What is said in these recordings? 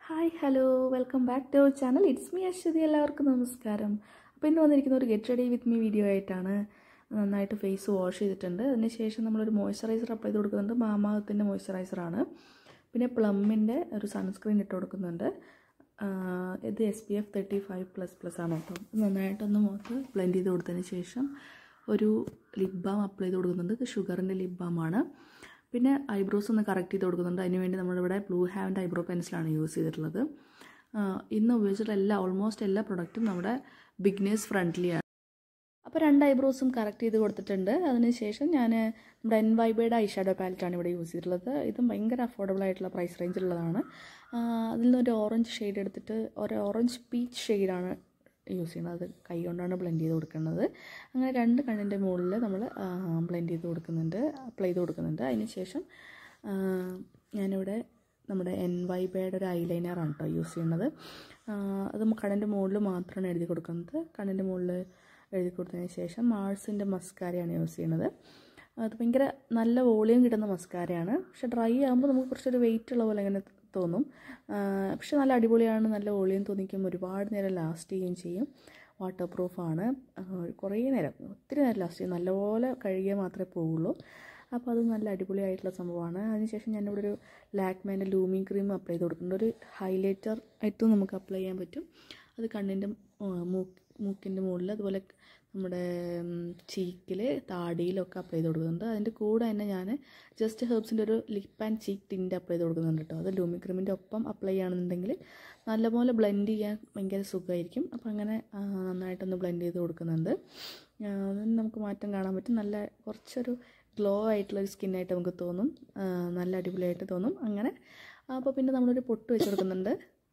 hi hello welcome back to our channel it's me Ashwathy എല്ലാവർക്കും നമസ്കാരം അപ്പോൾ ഇന്ന് വന്നിരിക്കുന്ന ഒരു get ready with me video ആയിട്ടാണ് നന്നായിട്ട് ഫേസ് വാഷ് ചെയ്തിട്ടുണ്ട് അതിനുശേഷം നമ്മളൊരു മോയ്സ്ചറൈസർ അപ്ലൈ ചെയ്ത് കൊടുക്കുന്നുണ്ട് മാമാകത്തിൻ്റെ മോയ്സ്ചറൈസറാണ് പിന്നെ പ്ലമ്മിൻ്റെ ഒരു സൺസ്ക്രീൻ ഇട്ട് കൊടുക്കുന്നുണ്ട് ആഹ് ഇത് S P F thirty five plus plus ആണ് കേട്ടോ ഇത് നന്നായിട്ടൊന്ന് മുഖത്ത് ബ്ലെൻഡ് ചെയ്ത് കൊടുത്തതിന് ശേഷം ഒരു ലിപ് ബാം അപ്ലൈ ചെയ്ത് കൊടുക്കുന്നുണ്ട് ഇത് ഷുഗറിൻ്റെ ലിപ് ബാമാണ് പിന്നെ ഐബ്രോസ് ഒന്ന് കറക്റ്റ് ചെയ്ത് കൊടുക്കുന്നുണ്ട് അതിനുവേണ്ടി നമ്മളിവിടെ ബ്ലൂ ഹാവിൻ്റെ ഐബ്രോ പെൻസിലാണ് യൂസ് ചെയ്തിട്ടുള്ളത് ആഹ് ഇന്ന് ഉപയോഗിച്ചിട്ടുള്ള എല്ലാ ഓൾമോസ്റ്റ് എല്ലാ പ്രൊഡക്റ്റും നമ്മുടെ ബിഗ്നേഴ്സ് ഫ്രണ്ട്ലിയാണ് അപ്പോൾ രണ്ട് ഐബ്രോസും കറക്റ്റ് ചെയ്ത് കൊടുത്തിട്ടുണ്ട് അതിനുശേഷം ഞാൻ നമ്മുടെ എൻ വൈബയുടെ ഐ ഷാഡോ പാലറ്റാണ് ഇവിടെ യൂസ് ചെയ്തിട്ടുള്ളത് ഇതും ഭയങ്കര അഫോർഡബിൾ ആയിട്ടുള്ള പ്രൈസ് റേഞ്ചിലുള്ളതാണ് അതിൽ നിന്ന് ഒരു ഓറഞ്ച് ഷെയ്ഡ് എടുത്തിട്ട് ഒരു ഓറഞ്ച് പീച്ച് ഷെയ്ഡാണ് യൂസ് ചെയ്യുന്നത് അത് കൈ കൊണ്ടാണ് ബ്ലെൻഡ് ചെയ്ത് കൊടുക്കുന്നത് അങ്ങനെ രണ്ട് കണ്ണിൻ്റെ മുകളിൽ നമ്മൾ ബ്ലെൻഡ് ചെയ്ത് കൊടുക്കുന്നുണ്ട് അപ്ലൈ ചെയ്ത് കൊടുക്കുന്നുണ്ട് അതിന് ശേഷം ആ, ഞാനിവിടെ നമ്മുടെ എൻ വൈബയുടെ ഒരു ഐലൈനറാണ് കേട്ടോ യൂസ് ചെയ്യുന്നത് ആ, അത് കണ്ണിൻ്റെ മുകളിൽ മാത്രമാണ് എഴുതി കൊടുക്കുന്നത് കണ്ണിൻ്റെ മുകളിൽ എഴുതി കൊടുത്തതിന് ശേഷം മാഴ്സിൻ്റെ മസ്കാരയാണ് യൂസ് ചെയ്യുന്നത് അത് ഭയങ്കര നല്ല വോളിയം കിട്ടുന്ന മസ്കാരയാണ് പക്ഷെ ഡ്രൈ ആകുമ്പോൾ നമുക്ക് കുറച്ചൊരു വെയിറ്റ് ഉള്ള പോലെ അങ്ങനെ തോന്നും ആ, പക്ഷെ നല്ല അടിപൊളിയാണ് നല്ല വോളിയം തോന്നിക്കും ഒരുപാട് നേരം ലാസ്റ്റ് ചെയ്യുകയും ചെയ്യും വാട്ടർ പ്രൂഫാണ് കുറേ നേരം ഒത്തിരി നേരം ലാസ്റ്റ് ചെയ്യും നല്ലപോലെ കഴുകിയാൽ മാത്രമേ പോവുള്ളൂ അപ്പോൾ അത് നല്ല അടിപൊളിയായിട്ടുള്ള സംഭവമാണ് അതിനുശേഷം ഞാനിവിടെ ഒരു ലാക്മേൻ്റെ ലൂമി ക്രീം അപ്ലൈ ചെയ്ത് കൊടുക്കുന്നുണ്ട് ഒരു ഹൈലൈറ്റർ ആയിട്ടും നമുക്ക് അപ്ലൈ ചെയ്യാൻ പറ്റും അത് കണ്ണിൻ്റെ മൂക്ക് മൂക്കിൻ്റെ മുകളിൽ അതുപോലെ നമ്മുടെ ചീക്കിൽ താടിയിലൊക്കെ അപ്ലൈ ചെയ്ത് കൊടുക്കുന്നുണ്ട് അതിൻ്റെ കൂടെ തന്നെ ഞാൻ ജസ്റ്റ് ഹെർബ്സിൻ്റെ ഒരു lip and cheek tint apply ചെയ്ത് കൊടുക്കുന്നുണ്ട് കേട്ടോ അത് ലൂമി ക്രീമിൻ്റെ ഒപ്പം അപ്ലൈ ചെയ്യുകയാണെന്നുണ്ടെങ്കിൽ നല്ലപോലെ ബ്ലെൻഡ് ചെയ്യാൻ ഭയങ്കര സുഖമായിരിക്കും അപ്പോൾ അങ്ങനെ ആ, നന്നായിട്ടൊന്ന് ബ്ലെൻഡ് ചെയ്ത് കൊടുക്കുന്നുണ്ട് ആ, അതിന് നമുക്ക് മാറ്റം കാണാൻ പറ്റും നല്ല കുറച്ചൊരു ഗ്ലോ ആയിട്ടുള്ളൊരു സ്കിന്നായിട്ട് നമുക്ക് തോന്നും ആ, നല്ല അടിപൊളിയായിട്ട് തോന്നും അങ്ങനെ അപ്പോൾ പിന്നെ നമ്മളൊരു പൊട്ട് വെച്ച് കൊടുക്കുന്നുണ്ട്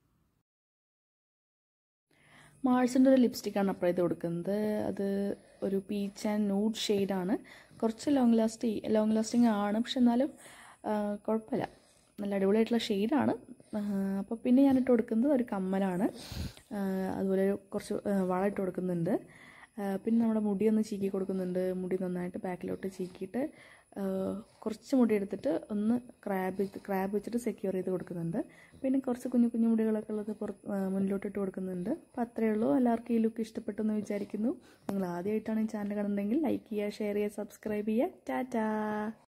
മാൾസിൻ്റെ ഒരു ലിപ്സ്റ്റിക്കാണ് അപ്ലൈ ചെയ്ത് കൊടുക്കുന്നത് അത് ഒരു പീച്ച് ആൻഡ് നൂഡ് ഷെയ്ഡാണ് കുറച്ച് ലോങ് ലാസ്റ്റ് ലോങ് ലാസ്റ്റിംഗ് ആണ് പക്ഷെ എന്നാലും ആ, കുഴപ്പമില്ല നല്ല അടിപൊളിയായിട്ടുള്ള ഷെയ്ഡാണ് അപ്പോൾ പിന്നെ ഞാനിട്ട് കൊടുക്കുന്നത് ഒരു കമ്മലാണ് ആ, അതുപോലെ ഒരു കുറച്ച് ആ, വള ഇട്ട് കൊടുക്കുന്നുണ്ട് ആ, പിന്നെ നമ്മുടെ മുടി ഒന്ന് ചീക്കി കൊടുക്കുന്നുണ്ട് മുടി നന്നായിട്ട് ബാക്കിലോട്ട് ചീക്കിയിട്ട് ആ, കുറച്ച് മുടി എടുത്തിട്ട് ഒന്ന് ക്രാബ് ക്രാബ് വെച്ചിട്ട് സെക്യൂർ ചെയ്ത് കൊടുക്കുന്നുണ്ട് പിന്നെ കുറച്ച് കുഞ്ഞു കുഞ്ഞു മുടികളൊക്കെ ഉള്ളത് പുറത്ത് ആ, മുന്നിലോട്ട് ഇട്ട് കൊടുക്കുന്നുണ്ട് അപ്പോൾ അത്രയേ ഉള്ളൂ എല്ലാവർക്കും ഈ ലുക്ക് ഇഷ്ടപ്പെട്ടു എന്ന് വിചാരിക്കുന്നു നിങ്ങൾ ആദ്യമായിട്ടാണ് ഈ ചാനൽ കാണുന്നതെങ്കിൽ ലൈക്ക് ചെയ്യുക ഷെയർ ചെയ്യുക സബ്സ്ക്രൈബ് ചെയ്യുക ടാറ്റാ